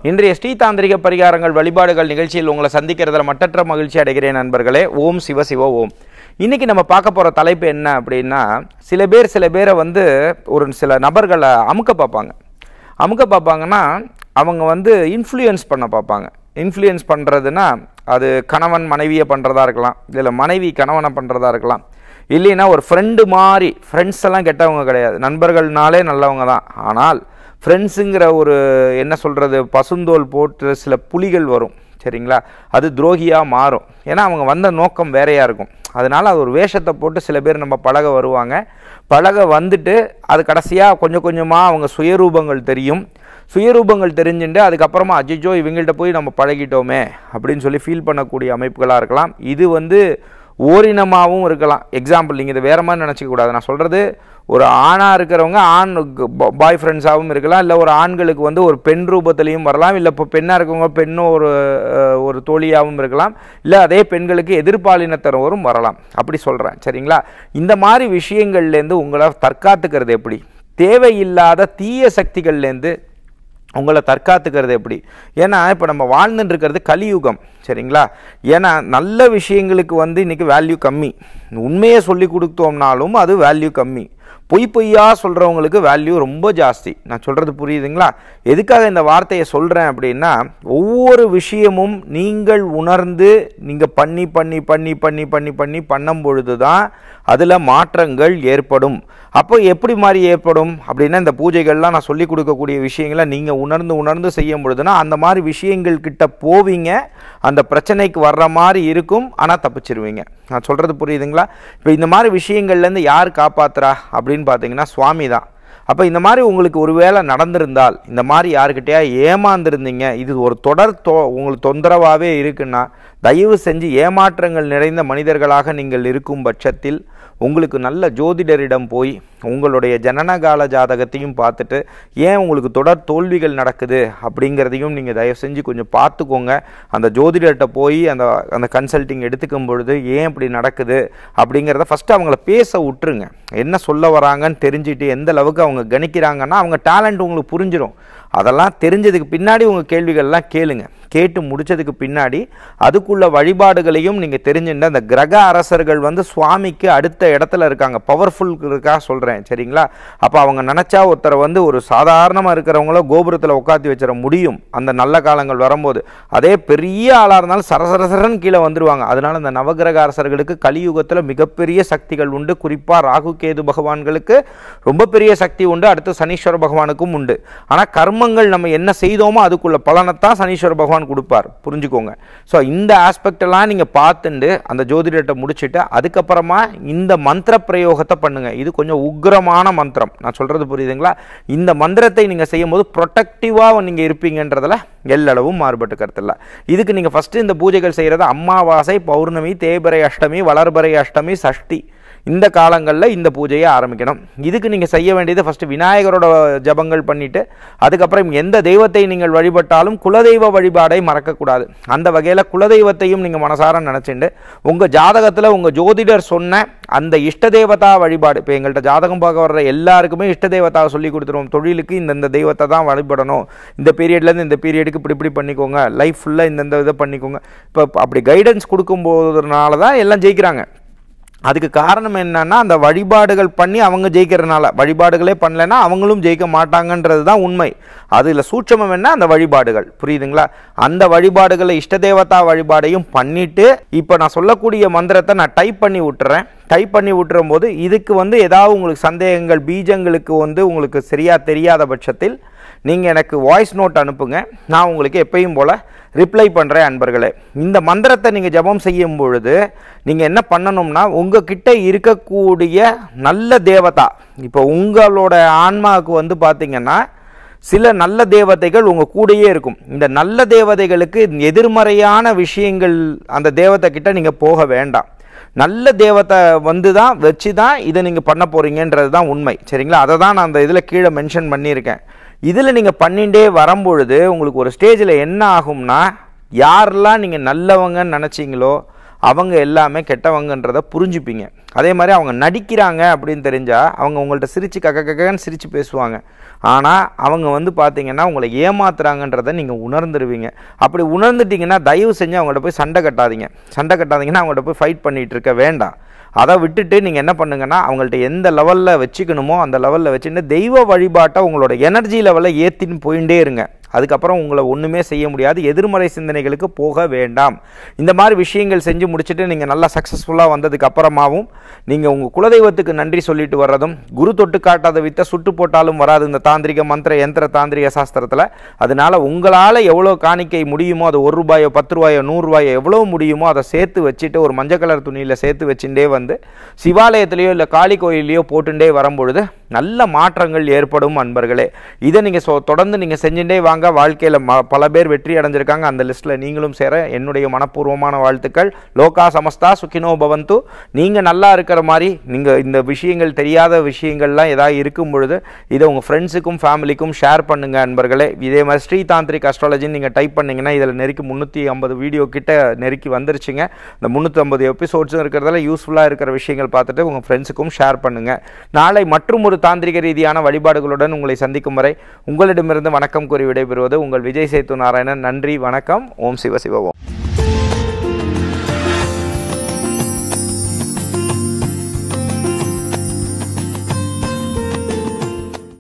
இன்றைய ஸ்ரீதாந்திரிக பரிகாரங்கள் வழிபாடுகள் நிகழ்ச்சியில் உங்களை சந்திக்கிறதுல மட்டற்ற மகிழ்ச்சி அடைகிறேன் நண்பர்களே ஓம் சிவ சிவ ஓம் இன்னைக்கு நம்ம பார்க்க போகிற தலைப்பு என்ன அப்படின்னா சில பேர் சில பேரை வந்து ஒரு சில நபர்களை அமுக்க பார்ப்பாங்க அமுக்க பார்ப்பாங்கன்னா அவங்க வந்து இன்ஃப்ளூயன்ஸ் பண்ண பார்ப்பாங்க இன்ஃப்ளூயன்ஸ் பண்ணுறதுன்னா அது கணவன் மனைவியை பண்ணுறதா இருக்கலாம் இல்லை மனைவி கணவனை பண்ணுறதா இருக்கலாம் இல்லைன்னா ஒரு ஃப்ரெண்டு மாதிரி ஃப்ரெண்ட்ஸ் எல்லாம் கெட்டவங்க கிடையாது நண்பர்கள்னாலே நல்லவங்க தான் ஆனால் ஃப்ரெண்ட்ஸுங்கிற ஒரு என்ன சொல்கிறது பசுந்தோல் போட்டு சில புலிகள் வரும் சரிங்களா அது துரோகியாக மாறும் ஏன்னா அவங்க வந்த நோக்கம் வேறையாக இருக்கும் அதனால் அது ஒரு வேஷத்தை போட்டு சில பேர் நம்ம பழக வருவாங்க பழக வந்துட்டு அது கடைசியாக கொஞ்சம் கொஞ்சமாக அவங்க சுயரூபங்கள் தெரியும் சுயரூபங்கள் தெரிஞ்சுட்டு அதுக்கப்புறமா அஜிஜோ இவங்கள்ட்ட போய் நம்ம பழகிட்டோமே அப்படின்னு சொல்லி ஃபீல் பண்ணக்கூடிய அமைப்புகளாக இருக்கலாம் இது வந்து ஓரினமாகவும் இருக்கலாம் எக்ஸாம்பிள் நீங்கள் இதை வேறு மாதிரி நினச்சிக்க கூடாது நான் சொல்கிறது ஒரு ஆணாக இருக்கிறவங்க ஆண் பாய் ஃப்ரெண்ட்ஸாகவும் இருக்கலாம் இல்லை ஒரு ஆண்களுக்கு வந்து ஒரு பெண் ரூபத்திலையும் வரலாம் இல்லை இப்போ பெண்ணாக இருக்கவங்க பெண்ணும் ஒரு அஹ், ஒரு தோழியாகவும் இருக்கலாம் இல்லை அதே பெண்களுக்கு எதிர்பாலினத்தரவரும் வரலாம் அப்படி சொல்கிறேன் சரிங்களா இந்த மாதிரி விஷயங்கள்லேருந்து உங்களை தற்காத்துக்கிறது எப்படி தேவையில்லாத தீய சக்திகள்லேருந்து உங்களை தற்காத்துக்கிறது எப்படி ஏன்னா இப்போ நம்ம வாழ்ந்துட்டு இருக்கிறது கலியுகம் சரிங்களா ஏன்னா நல்ல விஷயங்களுக்கு வந்து இன்றைக்கி வேல்யூ கம்மி உண்மையை சொல்லி கொடுத்தோம்னாலும் அது வேல்யூ கம்மி பொய் பொய்யா சொல்கிறவங்களுக்கு வேல்யூ ரொம்ப ஜாஸ்தி நான் சொல்கிறது புரியுதுங்களா எதுக்காக இந்த வார்த்தையை சொல்கிறேன் அப்படின்னா ஒவ்வொரு விஷயமும் நீங்கள் உணர்ந்து நீங்கள் பண்ணி பண்ணி பண்ணி பண்ணி பண்ணி பண்ணி பண்ணும் பொழுது தான் அதில் மாற்றங்கள் ஏற்படும் அப்போ எப்படி மாதிரி ஏற்படும் அப்படின்னா இந்த பூஜைகள்லாம் நான் சொல்லி கொடுக்கக்கூடிய விஷயங்களை நீங்கள் உணர்ந்து உணர்ந்து செய்யும் பொழுதுனா அந்த மாதிரி விஷயங்கள் கிட்ட போவீங்க அந்த பிரச்சனைக்கு வர்ற மாதிரி இருக்கும் ஆனால் தப்பிச்சிருவீங்க நான் சொல்கிறது புரியுதுங்களா இப்போ இந்த மாதிரி விஷயங்கள்லேருந்து யார் காப்பாத்துறா அப்படின்னு பார்த்தீங்கன்னா சுவாமி தான் அப்போ இந்த மாதிரி உங்களுக்கு ஒருவேளை நடந்திருந்தால் இந்த மாதிரி யாருக்கிட்டயா ஏமாந்துருந்தீங்க இது ஒரு தொடர் தொ உங்களுக்கு தொந்தரவாகவே இருக்குன்னா தயவு செஞ்சு ஏமாற்றங்கள் நிறைந்த மனிதர்களாக நீங்கள் இருக்கும் பட்சத்தில் உங்களுக்கு நல்ல ஜோதிடரிடம் போய் உங்களுடைய ஜனனகால ஜாதகத்தையும் பார்த்துட்டு ஏன் உங்களுக்கு தொடர் தோல்விகள் நடக்குது அப்படிங்கிறதையும் நீங்கள் தயவு செஞ்சு கொஞ்சம் பார்த்துக்கோங்க அந்த ஜோதிடர்கிட்ட போய் அந்த அந்த கன்சல்ட்டிங் எடுத்துக்கும் பொழுது ஏன் இப்படி நடக்குது அப்படிங்கிறத ஃபஸ்ட்டு அவங்கள பேச விட்டுருங்க என்ன சொல்ல வராங்கன்னு தெரிஞ்சுட்டு எந்த அளவுக்கு அவங்க கணிக்கிறாங்கன்னா அவங்க டேலண்ட் உங்களுக்கு புரிஞ்சிடும் அதெல்லாம் தெரிஞ்சதுக்கு பின்னாடி உங்கள் கேள்விகள்லாம் கேளுங்க கேட்டு முடிச்சதுக்கு பின்னாடி அதுக்குள்ள வழிபாடுகளையும் நீங்கள் தெரிஞ்சுட்டு அந்த கிரக அரசர்கள் வந்து சுவாமிக்கு அடுத்த இடத்துல இருக்காங்க பவர்ஃபுல் இருக்கா சொல்கிறேன் சரிங்களா அப்போ அவங்க நினச்சா ஒருத்தரை வந்து ஒரு சாதாரணமாக இருக்கிறவங்கள கோபுரத்தில் உட்காத்தி வச்சிட முடியும் அந்த நல்ல காலங்கள் வரும்போது அதே பெரிய ஆளாக இருந்தாலும் சரசரசரன் கீழே வந்துருவாங்க அதனால இந்த நவகிரக அரசர்களுக்கு கலியுகத்தில் மிகப்பெரிய சக்திகள் உண்டு குறிப்பாக ராகு கேது பகவான்களுக்கு ரொம்ப பெரிய சக்தி உண்டு அடுத்து சனீஸ்வர பகவானுக்கும் உண்டு ஆனால் கர்மங்கள் நம்ம என்ன செய்தோமோ அதுக்குள்ள பலனைத்தான் சனீஸ்வர பகவான் கொடுப்பார் புரிஞ்சுக்கோங்க ஸோ இந்த ஆஸ்பெக்ட் எல்லாம் நீங்கள் பார்த்துண்டு அந்த ஜோதிடத்தை முடிச்சுட்டு அதுக்கப்புறமா இந்த மந்திர பிரயோகத்தை பண்ணுங்க இது கொஞ்சம் உக்ரமான மந்திரம் நான் சொல்றது புரியுதுங்களா இந்த மந்திரத்தை நீங்கள் செய்யும்போது ப்ரொடக்டிவாக நீங்கள் இருப்பீங்கன்றதுல எல்லளவும் மாறுபட்டு கருத்தில்ல இதுக்கு நீங்கள் ஃபஸ்ட்டு இந்த பூஜைகள் செய்கிறது அமாவாசை பௌர்ணமி தேய்பிறை அஷ்டமி வளர்பிறை அஷ்டமி சஷ்டி இந்த காலங்களில் இந்த பூஜையை ஆரம்பிக்கணும் இதுக்கு நீங்கள் செய்ய வேண்டியது ஃபஸ்ட்டு விநாயகரோட ஜபங்கள் பண்ணிவிட்டு அதுக்கப்புறம் எந்த தெய்வத்தை நீங்கள் வழிபட்டாலும் குலதெய்வ வழிபாடை மறக்கக்கூடாது அந்த வகையில் குலதெய்வத்தையும் நீங்கள் மனசார நினச்சிண்டு உங்கள் ஜாதகத்தில் உங்கள் ஜோதிடர் சொன்ன அந்த இஷ்ட தேவதா வழிபாடு இப்போ எங்கள்கிட்ட ஜாதகம் பார்க்க வர்ற எல்லாருக்குமே இஷ்ட தேவதாவை சொல்லி கொடுத்துருவோம் தொழிலுக்கு இந்தந்த தெய்வத்தை தான் வழிபடணும் இந்த பீரியட்லேருந்து இந்த பீரியடுக்கு இப்படி இப்படி பண்ணிக்கோங்க லைஃப் ஃபுல்லாக இந்தந்த இதை பண்ணிக்கோங்க இப்போ அப்படி கைடன்ஸ் கொடுக்கும்போதுனால தான் எல்லாம் ஜெயிக்கிறாங்க அதுக்கு காரணம் என்னன்னா அந்த வழிபாடுகள் பண்ணி அவங்க ஜெயிக்கிறதுனால வழிபாடுகளே பண்ணலைன்னா அவங்களும் ஜெயிக்க மாட்டாங்கன்றது தான் உண்மை அதில் சூட்சமம் என்ன அந்த வழிபாடுகள் புரியுதுங்களா அந்த வழிபாடுகளை இஷ்ட தேவதா வழிபாடையும் பண்ணிட்டு இப்போ நான் சொல்லக்கூடிய மந்திரத்தை நான் டைப் பண்ணி விட்டுறேன் டைப் பண்ணி விட்டுரும் போது இதுக்கு வந்து ஏதாவது உங்களுக்கு சந்தேகங்கள் பீஜங்களுக்கு வந்து உங்களுக்கு சரியா தெரியாத பட்சத்தில் நீங்கள் எனக்கு வாய்ஸ் நோட் அனுப்புங்க நான் உங்களுக்கு எப்பயும் போல் ரிப்ளை பண்ணுறேன் அன்பர்களே இந்த மந்திரத்தை நீங்கள் ஜெபம் செய்யும் பொழுது நீங்கள் என்ன பண்ணணும்னா உங்ககிட்ட இருக்கக்கூடிய நல்ல தேவதா இப்போ உங்களோட ஆன்மாவுக்கு வந்து பார்த்தீங்கன்னா சில நல்ல தேவதைகள் உங்கள் கூடயே இருக்கும் இந்த நல்ல தேவதைகளுக்கு எதிர்மறையான விஷயங்கள் அந்த தேவதை கிட்ட நீங்கள் போக வேண்டாம் நல்ல தேவத்தை வந்து தான் வச்சு தான் இதை நீங்கள் பண்ண போகிறீங்கன்றது தான் உண்மை சரிங்களா அதை தான் நான் அந்த இதில் கீழே மென்ஷன் பண்ணியிருக்கேன் இதில் நீங்கள் பண்ணிகிட்டே வரும்பொழுது உங்களுக்கு ஒரு ஸ்டேஜில் என்ன ஆகும்னா யாரெல்லாம் நீங்கள் நல்லவங்கன்னு நினச்சிங்களோ அவங்க எல்லாமே கெட்டவங்கன்றதை புரிஞ்சுப்பீங்க அதே மாதிரி அவங்க நடிக்கிறாங்க அப்படின்னு தெரிஞ்சால் அவங்க உங்கள்கிட்ட சிரித்து கக்க கக்கன்னு சிரித்து பேசுவாங்க ஆனால் அவங்க வந்து பார்த்தீங்கன்னா உங்களை ஏமாத்துறாங்கன்றதை நீங்கள் உணர்ந்துருவீங்க அப்படி உணர்ந்துட்டீங்கன்னா தயவு செஞ்சு அவங்கள்ட்ட போய் சண்டை கட்டாதீங்க சண்டை கட்டாதீங்கன்னா அவங்கள்ட்ட போய் ஃபைட் பண்ணிகிட்டு இருக்க வேண்டாம் அதை விட்டுட்டு நீங்கள் என்ன பண்ணுங்கன்னா அவங்கள்ட்ட எந்த லெவலில் வச்சுக்கணுமோ அந்த லெவலில் வச்சுட்டு தெய்வ வழிபாட்டை உங்களோட எனர்ஜி லெவலில் ஏற்றின்னு போயிட்டே இருங்க அதுக்கப்புறம் உங்களை ஒன்றுமே செய்ய முடியாது எதிர்மறை சிந்தனைகளுக்கு போக வேண்டாம் இந்த மாதிரி விஷயங்கள் செஞ்சு முடிச்சுட்டு நீங்கள் நல்லா சக்ஸஸ்ஃபுல்லாக வந்ததுக்கு அப்புறமாவும் நீங்கள் உங்கள் குலதெய்வத்துக்கு நன்றி சொல்லிட்டு வர்றதும் குரு தொட்டு காட்டாத வித்த சுட்டு போட்டாலும் வராது இந்த தாந்திரிக மந்திர யந்திர தாந்திரிக சாஸ்திரத்தில் அதனால் உங்களால் எவ்வளோ காணிக்கை முடியுமோ அது ஒரு ரூபாயோ பத்து ரூபாயோ நூறுரூவாயோ எவ்வளோ முடியுமோ அதை சேர்த்து வச்சுட்டு ஒரு மஞ்சள் கலர் துணியில் சேர்த்து வச்சுட்டே வந்து சிவாலயத்திலேயோ இல்லை காளி கோயிலையோ போட்டுட்டே வரும்பொழுது நல்ல மாற்றங்கள் ஏற்படும் அன்பர்களே இதை நீங்கள் சொ தொடர்ந்து நீங்கள் செஞ்சுட்டே வாங்க வாழ்க்கையில் ம பல பேர் வெற்றி அடைஞ்சிருக்காங்க அந்த லிஸ்ட்டில் நீங்களும் சேர என்னுடைய மனப்பூர்வமான வாழ்த்துக்கள் லோகா சமஸ்தா சுகினோ பவந்து நீங்கள் நல்லா இருக்கிற மாதிரி நீங்கள் இந்த விஷயங்கள் தெரியாத விஷயங்கள்லாம் ஏதாவது இருக்கும் பொழுது இதை உங்கள் ஃப்ரெண்ட்ஸுக்கும் ஃபேமிலிக்கும் ஷேர் பண்ணுங்கள் அன்பர்களே இதே மாதிரி ஸ்ரீ தாந்திரிக் அஸ்ட்ராலஜின்னு நீங்கள் டைப் பண்ணிங்கன்னா இதில் நெருக்கி முந்நூற்றி ஐம்பது வீடியோ கிட்ட நெருக்கி வந்துருச்சுங்க இந்த முந்நூற்றி ஐம்பது எபிசோட்ஸும் இருக்கிறதால யூஸ்ஃபுல்லாக இருக்கிற விஷயங்கள் பார்த்துட்டு உங்கள் ஃப்ரெண்ட்ஸுக்கும் ஷேர் பண்ணுங்கள் நாளை மற்றும் ஒரு தாந்திரிக ரீதியான வழிபாடுகளுடன் உங்களை சந்திக்கும் வரை உங்களிடமிருந்து வணக்கம் கூறி விடைபெறுவது உங்கள் விஜய் சேத்து நாராயணன் நன்றி வணக்கம் ஓம் சிவ சிவ ஓம்